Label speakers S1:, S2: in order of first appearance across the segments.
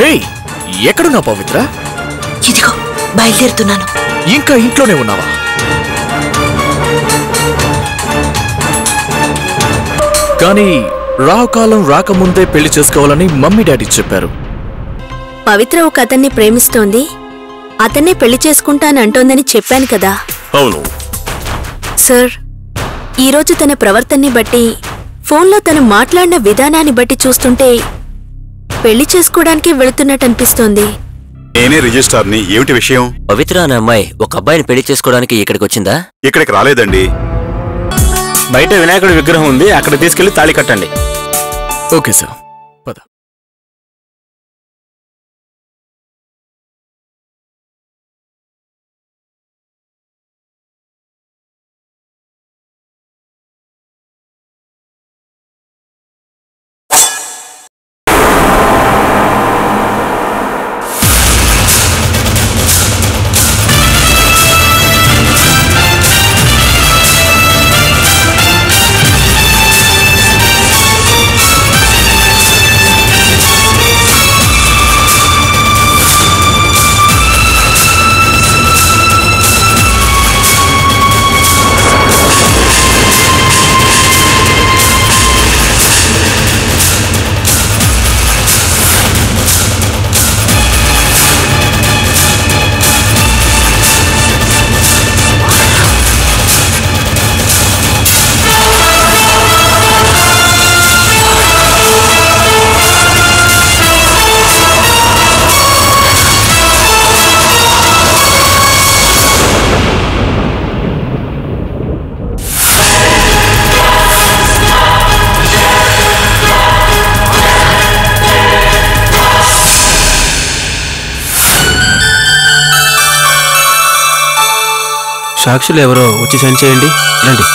S1: హే ఎక్కడున్నా పవిత్ర
S2: ఇదిగో బయలుదేరుతున్నాను
S1: ఇంకా ఇంట్లోనే ఉన్నావా కానీ రావుకాలం రాకముందే పెళ్లి చేసుకోవాలని మమ్మీ డాడీ చెప్పారు
S3: పవిత్ర ఒక అతన్ని ప్రేమిస్తోంది అతన్నే పెళ్లి చేసుకుంటానంటోందని చెప్పాను కదా
S4: అవును
S3: సార్ ఈరోజు తన ప్రవర్తనని బట్టి ఫోన్లో తను మాట్లాడిన విధానాన్ని బట్టి చూస్తుంటే పెళ్లి చేసుకోవడానికి వెళుతున్నట్టు అనిపిస్తోంది
S5: నేనే రిజిస్ట్రార్ని ఏమిటి విషయం
S6: పవిత్ర అనే అమ్మాయి ఒక అబ్బాయిని పెళ్లి చేసుకోవడానికి ఇక్కడికి వచ్చిందా
S5: ఇక్కడికి రాలేదండి
S4: బయట వినాయకుడి విగ్రహం ఉంది అక్కడ తీసుకెళ్లి తాళి కట్టండి
S1: ఓకే సార్ పద
S4: సాక్షులు ఎవరో వచ్చి సైన్ చేయండి రండి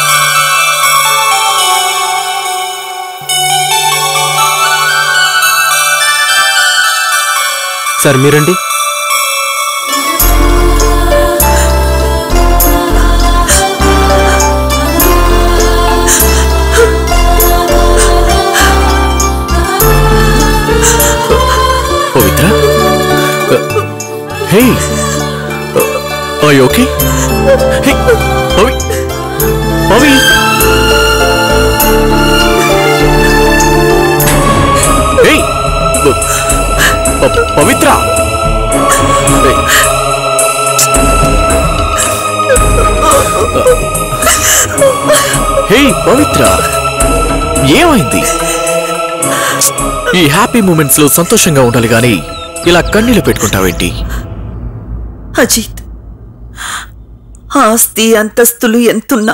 S4: సార్ మీరండి
S1: Pavitra hey I okay hey Pavi Pavi hey Pavitra hey. Hey Pavitra ఏమైంది ఈ హ్యాపీ మూమెంట్స్ లో సంతోషంగా ఉండాలి గాని ఇలా కన్నీళ్లు పెట్టుకుంటావేంటి
S2: అజిత్ ఆస్తి అంతస్తులు ఎంతున్నా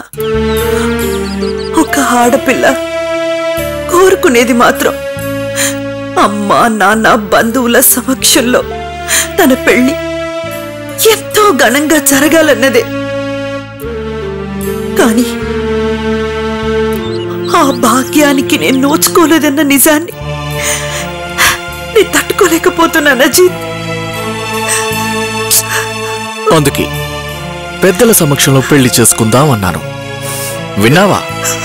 S2: ఒక ఆడపిల్ల కోరుకునేది మాత్రం అమ్మా నాన్న బంధువుల సమక్షంలో తన పెళ్లి ఎంతో ఘనంగా జరగాలన్నదే కానీ ఆ భాగ్యానికి నేను నోచుకోలేదన్న నిజాన్ని నేను తట్టుకోలేకపోతున్నాను అజిత్
S1: అందుకే పెద్దల సమక్షంలో పెళ్లి చేసుకుందాం అన్నాను విన్నావా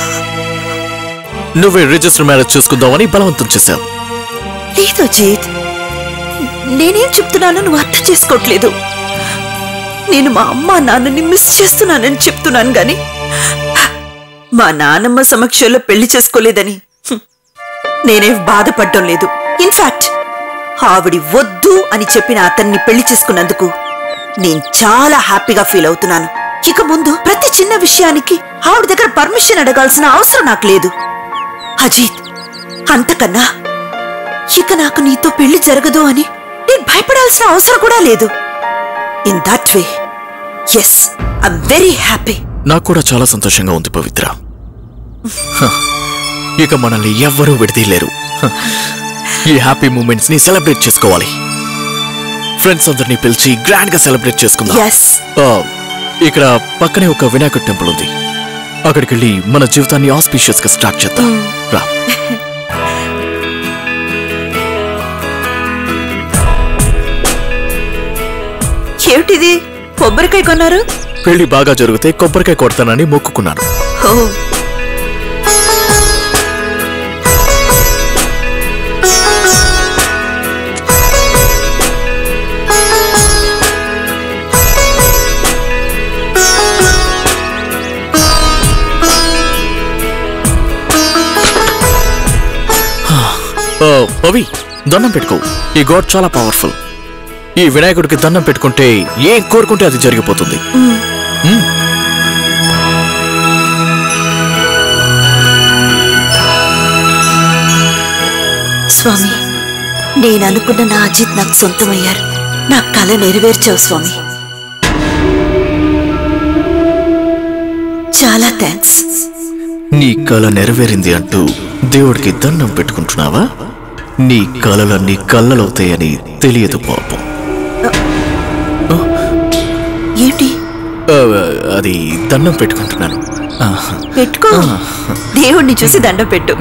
S1: నువ్వే రిజిస్టర్ మ్యారేజ్ చేసుకుందామని బలవంతం చేశావు
S2: లేదు అజిత్ నేనేం చెప్తున్నానో నువ్వు అర్థం చేసుకోవట్లేదు నేను మా అమ్మ నాన్నని మిస్ చేస్తున్నానని చెప్తున్నాను గాని మా నాన్నమ్మ సమక్షంలో పెళ్లి చేసుకోలేదని హ్మ్, నేనేం బాధపడటం లేదు ఇన్ఫాక్ట్ ఆవిడి వద్దు అని చెప్పిన అతన్ని పెళ్లి చేసుకున్నందుకు నేను చాలా హ్యాపీగా ఫీల్ అవుతున్నాను ఇక ముందు ప్రతి చిన్న విషయానికి ఆవిడ దగ్గర పర్మిషన్ అడగాల్సిన అవసరం నాకు లేదు అజిత్ అంతకన్నా ఇక నాకు నీతో పెళ్లి జరగదు అని నేను భయపడాల్సిన అవసరం కూడా లేదు in that way yes I'm very happy
S1: నాకు కూడా చాలా సంతోషంగా ఉంది పవిత్ర హ, ఇక మనల్ని ఎవ్వరూ విడదీయలేరు హ, ఈ హ్యాపీ మూమెంట్స్ ని సెలబ్రేట్ చేసుకోవాలి ఫ్రెండ్స్ అందరినీ పిలిచి గ్రాండ్ గా సెలబ్రేట్ చేసుకుందాం
S2: ఎస్
S1: ఆ, ఇక్కడ పక్కనే ఒక వినాయకుడి టెంపుల్ ఉంది అక్కడికి వెళ్ళి మన జీవితాన్ని ఆస్పీషియస్ గా స్టార్ట్ చేద్దాం రా
S2: ఏమిటిది కొబ్బరికాయ కొన్నారు
S1: పెళ్లి బాగా జరిగితే కొబ్బరికాయ కొడతానని మొక్కుకున్నాను
S2: ఓ
S1: అవి దండం పెట్టుకో ఈ గాడ్ చాలా పవర్ఫుల్ ఈ వినాయకుడికి దండం పెట్టుకుంటే ఏం కోరుకుంటే అది జరిగిపోతుంది మ్మ్.
S2: స్వామి నేను అనుకున్న నా అజిత్ నాకు సొంతమయ్యారు నా కళ నెరవేర్చావు స్వామి చాలా థ్యాంక్స్
S1: నీ కళ నెరవేరింది అంటూ దేవుడికి దండం పెట్టుకుంటున్నావా నీ కళలన్నీ కళ్ళలవుతాయని తెలియదు పాపం
S2: ఏంటి
S1: ఆ, అది దండం పెట్టుకుంటున్నాను ఆహా.
S2: పెట్టుకో దేవుణ్ణి చూసి దండం పెట్టు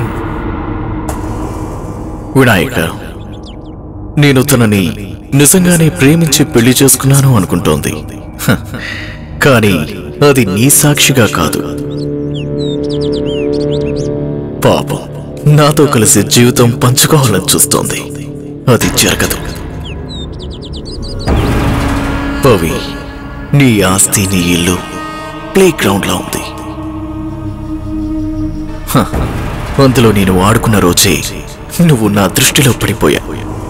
S1: వినాయక నేను తనని నిజంగానే ప్రేమించి పెళ్లి చేసుకున్నాను అనుకుంటోంది హ, కానీ అది నీ సాక్షిగా కాదు పాపం నాతో కలిసి జీవితం పంచుకోవాలని చూస్తోంది అది జరగదు పవి నీ ఆస్తి నీ ఇల్లు ప్లే గ్రౌండ్లా ఉంది హ, అందులో నేను ఆడుకున్న రోజే నువ్వు నా దృష్టిలో పడిపోయావు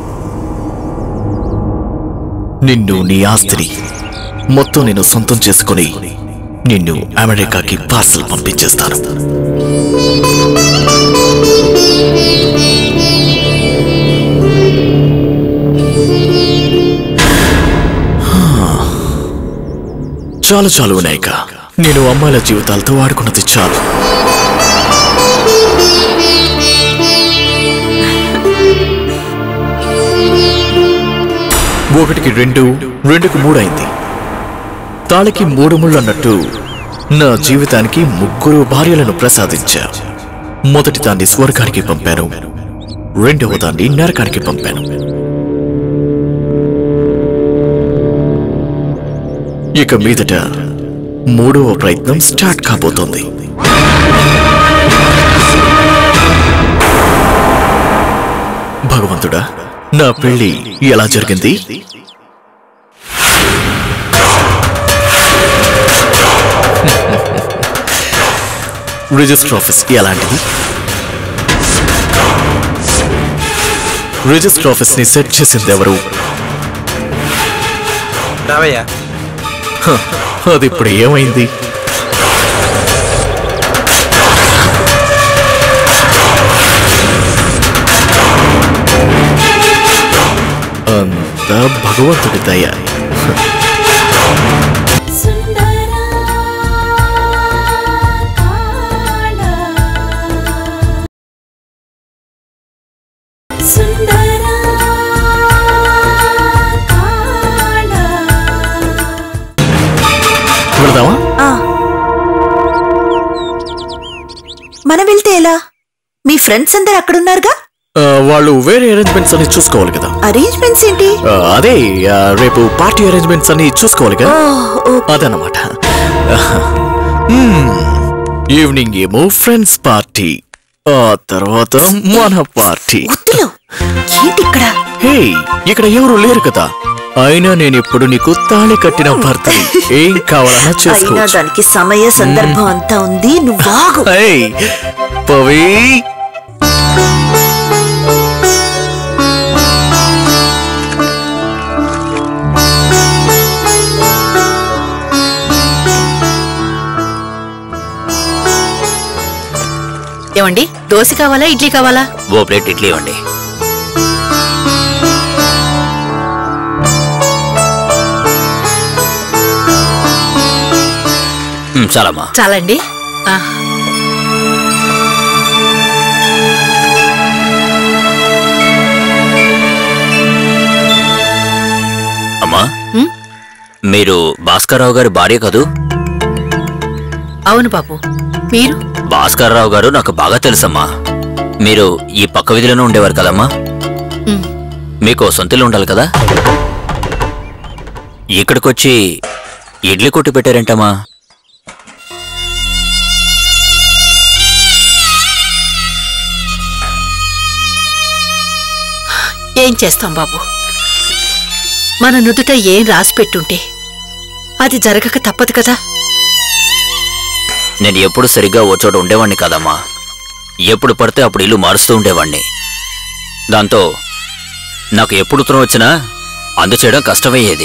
S1: నిన్ను నీ ఆస్తిని మొత్తం నేను సొంతం చేసుకుని నిన్ను అమెరికాకి పార్సల్ పంపించేస్తాను చాలు చాలు వినాయక నేను అమ్మాయిల జీవితాలతో ఆడుకున్నది చాలు ఒకటికి రెండు రెండుకి మూడు అయింది తాళికి మూడు ముళ్ళు అన్నట్టు నా జీవితానికి ముగ్గురు భార్యలను ప్రసాదించా మొదటి దాన్ని స్వర్గానికి పంపాను రెండవ దాన్ని నరకానికి పంపాను ఇక మీదట మూడవ ప్రయత్నం స్టార్ట్ కాబోతోంది భగవంతుడా నా పెళ్లి ఎలా జరిగింది రిజిస్టర్ ఆఫీస్ ఎలాంటిది రిజిస్టర్ ఆఫీస్ ని సెట్ చేసింది ఎవరు
S4: రావయ్యా
S1: హ, అది ఇప్పుడు ఏమైంది అంతా భగవంతుడి దయ వెళదామా
S2: ఆ. మనం వెళ్తే ఎలా మీ ఫ్రెండ్స్ అందరు అక్కడున్నారుగా
S1: ఆ, వాళ్ళు వేరే అరేంజ్మెంట్స్ అన్ని చూసుకోవాలి కదా
S2: అరేంజ్మెంట్స్ ఏంటి
S1: ఆ, అదే ఆ, రేపు పార్టీ అరేంజ్మెంట్స్ అన్ని చూసుకోవాలి కదా
S2: ఓ,
S1: అదన్నమాట మ్మ్. ఈవినింగ్ ఏమో ఫ్రెండ్స్ పార్టీ ఆ తర్వాత మన పార్టీ
S2: వద్దులు ఏంటి ఇక్కడ
S1: హే ఇక్కడ ఎవరు లేరు కదా అయినా నేను ఇప్పుడు నీకు తాళి కట్టిన భర్తని ఏం కావాలన్నా
S2: అయినా
S1: చేసుకోవచ్చు
S2: దానికి సమయ సందర్భం అంతా ఉంది నువ్వు ఆగు
S1: హే పవి
S7: ఏమండి దోశ కావాలా ఇడ్లీ కావాలా
S6: ఓ ప్లేట్ ఇడ్లీ ఇవ్వండి మ్, చాలమ్మా
S7: చాలండి ఆ,
S6: అమ్మా
S7: మ్?
S6: మీరు భాస్కర్రావు గారి భార్య కదూ
S7: అవును బాబు మీరు
S6: భాస్కర్రావు గారు నాకు బాగా తెలుసమ్మా మీరు ఈ పక్క వీధిలోనే ఉండేవారు కదమ్మా
S7: మ్,
S6: మీకు సొంతలు ఉండాలి కదా ఇక్కడికొచ్చి ఇడ్లీ కొట్టి పెట్టారేంటమ్మా
S7: ఏం చేస్తాం బాబు మన నుదుట ఏం రాసి పెట్టుంటే అది జరగక తప్పదు కదా
S6: నేను ఎప్పుడు సరిగ్గా ఓ చోట ఉండేవాణ్ణి కదమ్మా ఎప్పుడు పడితే అప్పుడు ఇల్లు మారుస్తూ ఉండేవాణ్ణి దాంతో నాకు ఎప్పుడు ఉత్తరం వచ్చినా అందచేయడం కష్టమయ్యేది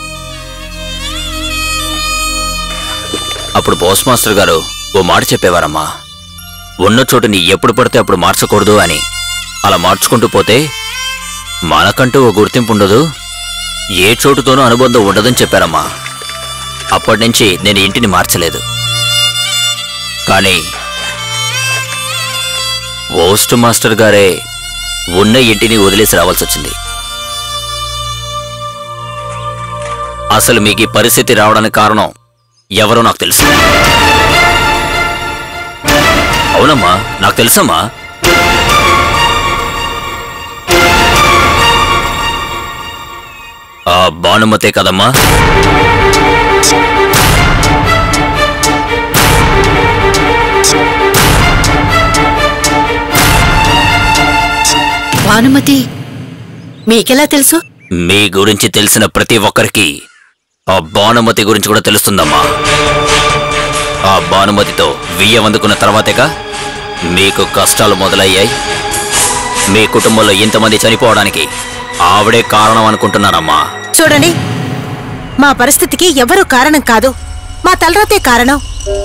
S6: అప్పుడు పోస్ట్ మాస్టర్ గారు ఓ మాట చెప్పేవారమ్మా ఉన్న చోటుని ఎప్పుడు పడితే అప్పుడు మార్చకూడదు అని అలా మార్చుకుంటూ పోతే మనకంటూ ఓ గుర్తింపు ఉండదు ఏ చోటుతోనూ అనుబంధం ఉండదని చెప్పారమ్మా అప్పటి నుంచి నేను ఇంటిని మార్చలేదు కానీ పోస్ట్ మాస్టర్ గారే ఉన్న ఇంటిని వదిలేసి రావాల్సి వచ్చింది అసలు మీకు ఈ పరిస్థితి రావడానికి కారణం ఎవరో నాకు తెలుసు అవునమ్మా నాకు తెలుసమ్మా ఆ భానుమతే కదమ్మా
S7: భానుమతి మీకెలా తెలుసు
S6: మీ గురించి తెలిసిన ప్రతి ఒక్కరికి ఆ భానుమతి గురించి కూడా తెలుస్తుందమ్మా ఆ భానుమతితో వియ్యం అందుకున్న తర్వాతేగా మీకు కష్టాలు మొదలయ్యాయి మీ కుటుంబంలో ఇంతమంది చనిపోవడానికి ఆవిడే కారణం అనుకుంటున్నానమ్మా
S8: చూడండి మా పరిస్థితికి ఎవరూ కారణం కాదు మా తలరాతే కారణం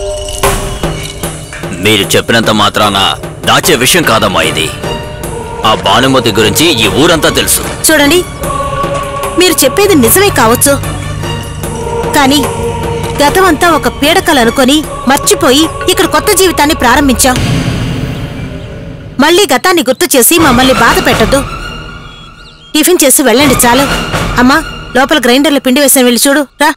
S6: మీరు చెప్పినంత మాత్రాన దాచే విషయం కాదమ్మా ఇది ఆ భానుమతి గురించి ఈ ఊరంతా తెలుసు
S8: చూడండి మీరు చెప్పేది నిజమే కావచ్చు కానీ గతమంతా ఒక పీడకలు అనుకొని మర్చిపోయి ఇక్కడ కొత్త జీవితాన్ని ప్రారంభించాం మళ్ళీ గతాన్ని గుర్తు చేసి మమ్మల్ని బాధ పెట్టద్దు టిఫిన్ చేసి వెళ్ళండి చాలు అమ్మా లోపల గ్రైండర్లో పిండి వేసాను వెళ్ళి చూడు రా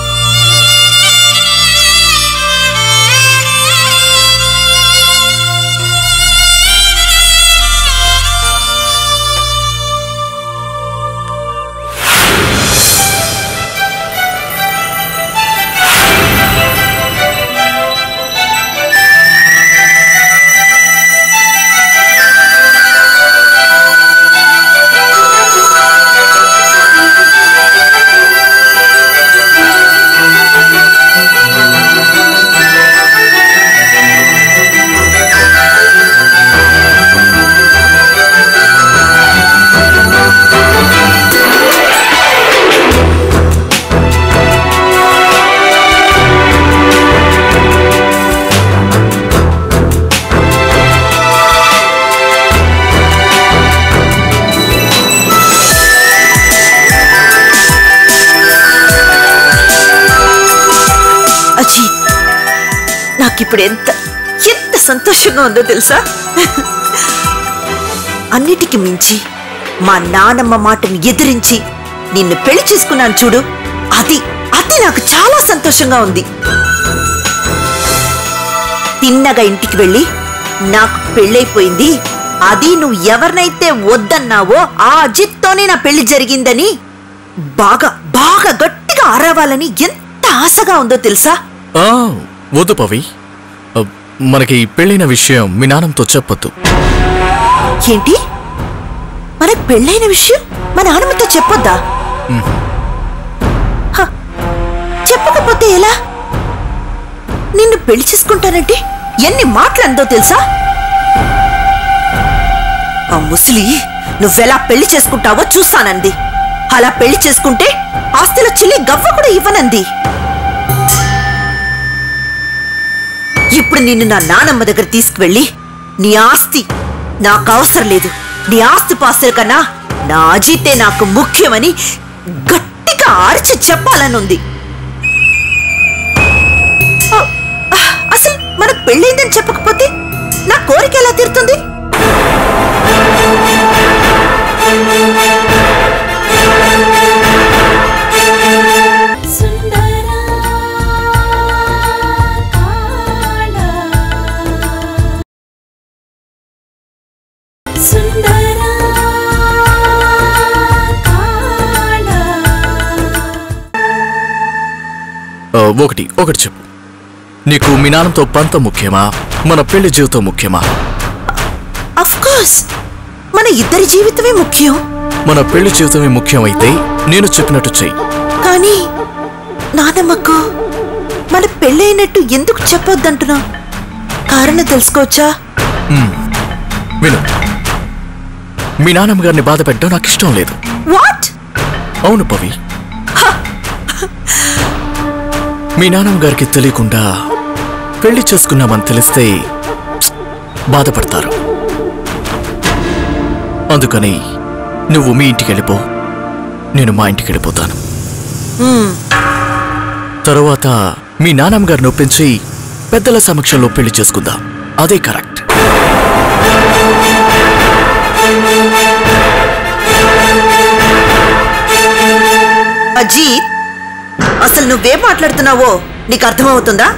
S2: అజిత్ నాకిప్పుడు ఎంత ఎంత సంతోషంగా ఉందో తెలుసా అన్నిటికి మించి మా నానమ్మ మాటని ఎదిరించి నిన్ను పెళ్లి చేసుకున్నాను చూడు అది అది నాకు చాలా సంతోషంగా ఉంది తిన్నగా ఇంటికి వెళ్ళి నాకు పెళ్ళైపోయింది అది నువ్వు ఎవరినైతే వద్దన్నావో ఆ అజిత్తోనే నా పెళ్లి జరిగిందని బాగా బాగా గట్టిగా అరవాలని ఎంత ఆశగా ఉందో తెలుసా
S1: ఆ, వద్దు పవి ఆ, మనకి పెళ్ళైన విషయం మీ నాన్నంతో చెప్పొద్దు
S2: ఏంటి మనకు పెళ్ళైన విషయం మా నాన్నమ్మతో చెప్పొద్దా హ, చెప్పకపోతే ఎలా నిన్ను పెళ్లి చేసుకుంటానంటే ఎన్ని మాటలు అందో తెలుసా ఆ ముసలి నువ్వెలా పెళ్లి చేసుకుంటావో చూస్తానంది అలా పెళ్లి చేసుకుంటే ఆస్తిలో చిల్లి గవ్వ కూడా ఇవ్వనంది ఇప్పుడు నిన్ను నా నానమ్మ దగ్గర తీసుకువెళ్ళి నీ ఆస్తి నాకు అవసరం లేదు నీ ఆస్తి పాస్తుల కన్నా నా అజీతే నాకు ముఖ్యమని గట్టిగా అరిచి చెప్పాలనుంది ఆ, ఆ, అసలు మనకు పెళ్ళైందని చెప్పకపోతే నా కోరిక ఎలా తీరుతుంది
S1: ఆ, ఒకటి ఒకటి చెప్పు నీకు మీ నాన్నతో పంత ముఖ్యమా మన పెళ్లి జీవితం ముఖ్యమా
S2: అఫ్ కోర్స్ మన ఇద్దరి జీవితమే ముఖ్యం
S1: మన పెళ్లి జీవితమే ముఖ్యమైతే నేను చెప్పినట్టు చెయ్యి
S2: కానీ నానమ్మకు మన పెళ్ళైనట్టు ఎందుకు చెప్పొద్దంటున్నా కారణం తెలుసుకోవచ్చా
S1: విను మీ నాన్నమ్మ గారిని బాధ పెట్టడం నాకు ఇష్టం లేదు
S2: వాట్
S1: అవును పవి మీ నాన్నమ్మ గారికి తెలియకుండా పెళ్లి చేసుకున్నామని తెలిస్తే బాధపడతారు అందుకని నువ్వు మీ ఇంటికి వెళ్ళిపో నేను మా ఇంటికి వెళ్ళిపోతాను తరువాత మీ నాన్నమ్మ గారిని ఒప్పించి పెద్దల సమక్షంలో పెళ్లి చేసుకుందాం అదే కరెక్ట్
S2: అజీత్ అసలు నువ్వేం మాట్లాడుతున్నావో నీకు అర్థమవుతుందా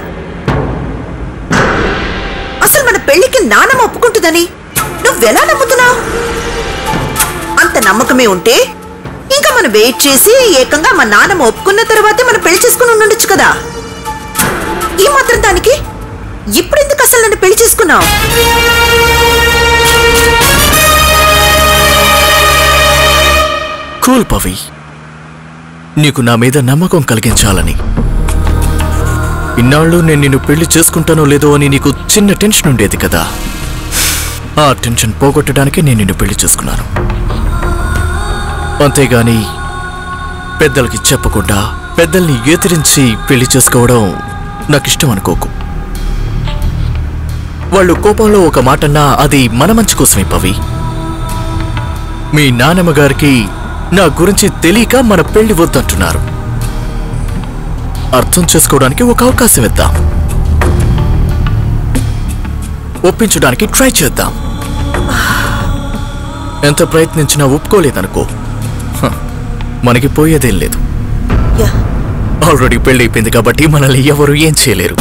S2: అసలు మన పెళ్లికి నాన్నమ్మ ఒప్పుకుంటుందని నువ్వెలా నమ్ముతున్నావు అంత నమ్మకమే ఉంటే ఇంకా మనం వెయిట్ చేసి ఏకంగా మా నాన్నమ్మ ఒప్పుకున్న తర్వాతే మనం పెళ్లి చేసుకుని ఉండొచ్చు కదా ఈ మాత్రం దానికి ఇప్పుడు ఎందుకు అసలు నన్ను పెళ్లి చేసుకున్నావు
S1: కూల్ పవి నీకు నా మీద నమ్మకం కలిగించాలని ఇన్నాళ్ళు నేను నిన్ను పెళ్లి చేసుకుంటానో లేదో అని నీకు చిన్న టెన్షన్ ఉండేది కదా ఆ టెన్షన్ పోగొట్టడానికి నేను నిన్ను పెళ్లి చేసుకున్నాను అంతేగాని పెద్దలకి చెప్పకుండా పెద్దల్ని ఎదిరించి పెళ్లి చేసుకోవడం నాకు ఇష్టం అనుకోకు వాళ్ళు కోపంలో ఒక మాటన్నా అది మన మంచి కోసమే పవి మీ నానమ్మ గారికి నా గురించి తెలియక మన పెళ్లి వద్దంటున్నారు అర్థం చేసుకోవడానికి ఒక అవకాశం ఇద్దాం ఒప్పించడానికి ట్రై చేద్దాం ఎంత ప్రయత్నించినా ఒప్పుకోలేదనుకో హ, మనకి పోయేదేం లేదు
S2: యా
S1: ఆల్రెడీ పెళ్లి అయిపోయింది కాబట్టి మనల్ని ఎవరు ఏం చేయలేరు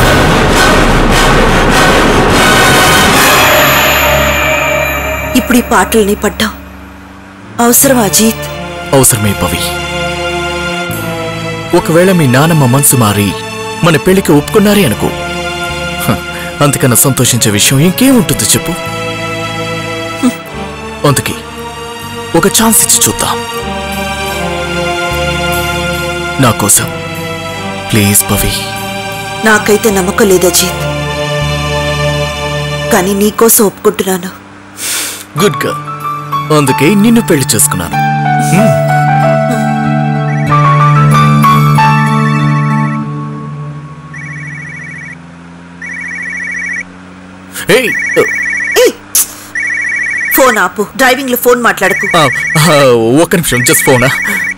S2: ఇప్పుడు ఈ పాటల్ని పడ్డాం అవసరం అజీత్
S1: అవసరమే పవి ఒకవేళ మీ నానమ్మ మనసు మారి మన పెళ్లికి ఒప్పుకున్నారే అనుకో హ, అంతకన్నా సంతోషించే విషయం ఇంకేముంటుంది చెప్పు హ్మ్. అందుకే ఒక ఛాన్స్ ఇచ్చి చూద్దాం నా కోసం ప్లీజ్ పవి
S2: నాకైతే నమ్మకం లేదు అజీత్ కానీ నీకోసం ఒప్పుకుంటున్నాను
S1: గుడ్ గర్ల్ అందుకే నిన్ను పెళ్లి చేసుకున్నాను ఏయ్
S2: ఏయ్! ఫోన్ ఆపు డ్రైవింగ్ లో ఫోన్ మాట్లాడకు
S1: ఆ, ఆ, ఒక్క నిమిషం జస్ట్ ఫోనా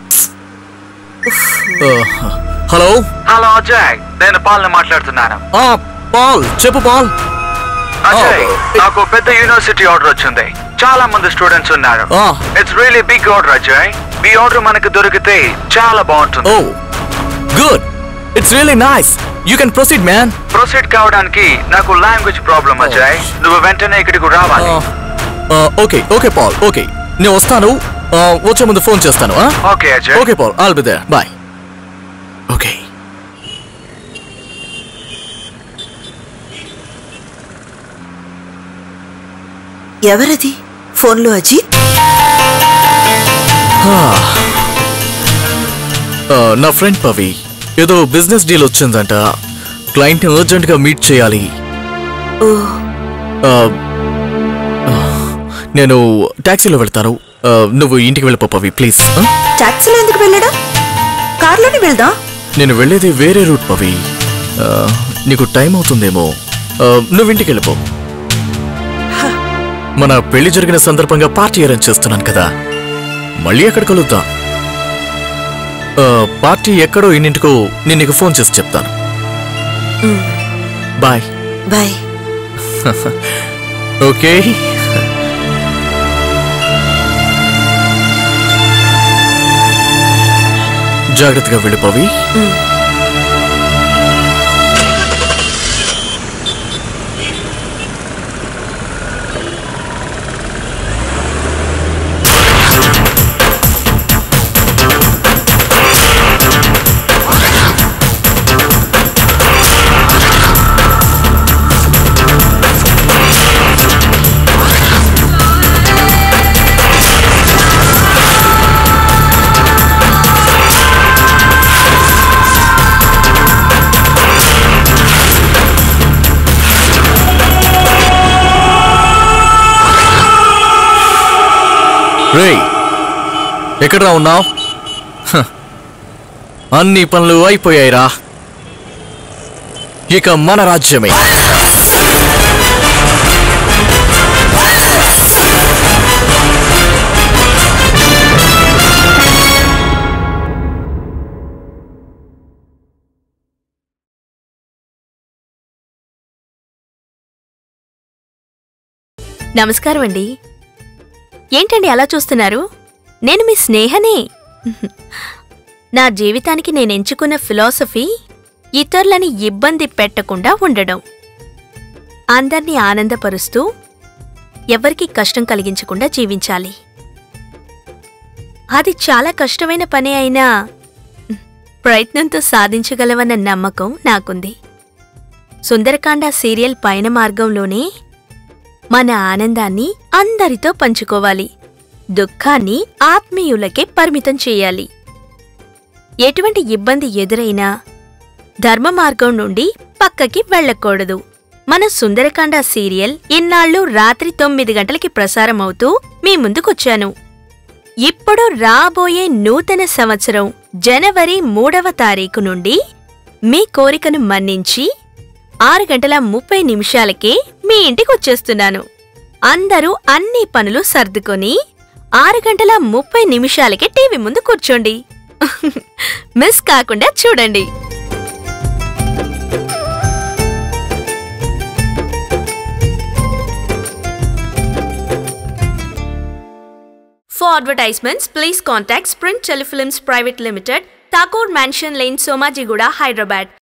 S1: హలో
S9: హలో అజయ్ నేను పాల్ని మాట్లాడుతున్నాను
S1: ఆ, పాల్ చెప్పు పాల్
S9: అజయ్
S1: Oh.
S9: నాకు పెద్ద యూనివర్సిటీ ఆర్డర్ వచ్చింది చాలా మంది స్టూడెంట్స్ ఉన్నారు
S1: Ah.
S9: It's really big order Ajay మీ ఆర్డర్ మనకు దొరికితే చాలా బాగుంటుంది
S1: oh good it's really nice you can proceed man
S9: proceed కావడానికి నాకు లాంగ్వేజ్ ప్రాబ్లం అజయ్ నువ్వు వెంటనే ఇక్కడికి రావాలి
S1: ఓకే ఓకే పాల్ ఓకే నేను వస్తాను ఆ, వచ్చే ముందు ఫోన్ చేస్తాను
S9: ఓకే అజయ్
S1: ఓకే పాల్ all be there bye okay
S2: ఎవరది ఫోన్లో అజీత్
S1: ఆ, నా ఫ్రెండ్ పవి ఏదో బిజినెస్ డీల్ వచ్చిందంట క్లయింట్ అర్జెంట్ గా మీట్ చేయాలి
S2: ఓ
S1: ఆ, ఆ, నేను టాక్సీలో వెళ్తాను ఆ, నువ్వు ఇంటికి వెళ్ళిపో పవి ప్లీజ్ ఆ?
S2: టాక్సీలో ఎందుకు వెళ్ళడం కార్లోనే వెళ్దాం
S1: నేను వెళ్ళేది వేరే రూట్ పవి ఆ, నీకు టైం అవుతుందేమో ఆ, నువ్వు ఇంటికి వెళ్ళిపో మన పెళ్లి జరిగిన సందర్భంగా పార్టీ అరేంజ్ చేస్తున్నాను కదా మళ్ళీ ఎక్కడ కలుద్దాం ఆ, పార్టీ ఎక్కడో ఎన్నింటికో నేను నీకు ఫోన్ చేసి చెప్తాను బాయ్
S2: బాయ్
S1: ఓకే జాగ్రత్తగా వెళ్ళు పవి రేయ్ ఎక్కడ్రా ఉన్నావు అన్ని పనులు అయిపోయాయిరా ఇక మన రాజ్యమే
S3: నమస్కారం అండి ఏంటండి అలా చూస్తున్నారు నేను మీ స్నేహనే నా జీవితానికి నేను ఎంచుకున్న ఫిలాసఫీ ఇతరులని ఇబ్బంది పెట్టకుండా ఉండడం అందర్నీ ఆనందపరుస్తూ ఎవరికీ కష్టం కలిగించకుండా జీవించాలి అది చాలా కష్టమైన పని అయినా ప్రయత్నంతో సాధించగలవన్న నమ్మకం నాకుంది సుందరకాండ సీరియల్ పైన మార్గంలోనే మన ఆనందాన్ని అందరితో పంచుకోవాలి దుఃఖాన్ని ఆత్మీయులకే పరిమితం చేయాలి ఎటువంటి ఇబ్బంది ఎదురైనా ధర్మ మార్గం నుండి పక్కకి వెళ్ళకూడదు మన సుందరకాండ సీరియల్ ఇన్నాళ్ళు రాత్రి తొమ్మిది గంటలకి ప్రసారం అవుతూ మీ ముందుకొచ్చాను ఇప్పుడు రాబోయే నూతన సంవత్సరం జనవరి మూడవ తారీఖు నుండి మీ కోరికను మన్నించి ఆరు గంటల ముప్పై నిమిషాలకే మీ ఇంటికొచ్చేస్తున్నాను అందరూ అన్ని పనులు సర్దుకొని ఆరు గంటల ముప్పై నిమిషాలకే టీవీ ముందు కూర్చోండి మిస్ కాకుండా చూడండి For advertisements, please contact Sprint Telefilms Private Limited, Thakur Mansion Lane, Somajiguda, Hyderabad.